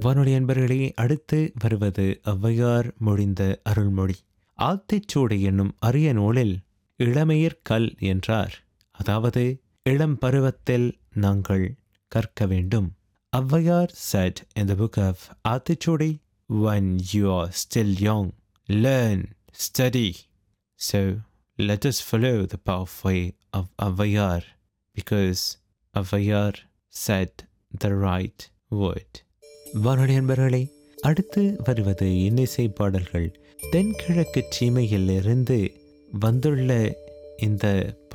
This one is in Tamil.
வானொலி அன்பர்களே அடுத்து வருவது ஔவையார் மொழிந்த அருள்மொழி ஆத்திச்சூடி என்னும் அரிய நூலில் இளமையிற் கல் என்றார் அதாவது இளம் பருவத்தில் நாங்கள் கற்க வேண்டும் Avvaiyar said in the book of Aathichoodi when you are still young learn study so let us follow the pathway of Avvaiyar because Avvaiyar said the right word வானொலி அன்பர்களே அடுத்து வருவது இன்னிசை பாடல்கள் தென்கிழக்கு சீமையில் இருந்து வந்துள்ள இந்த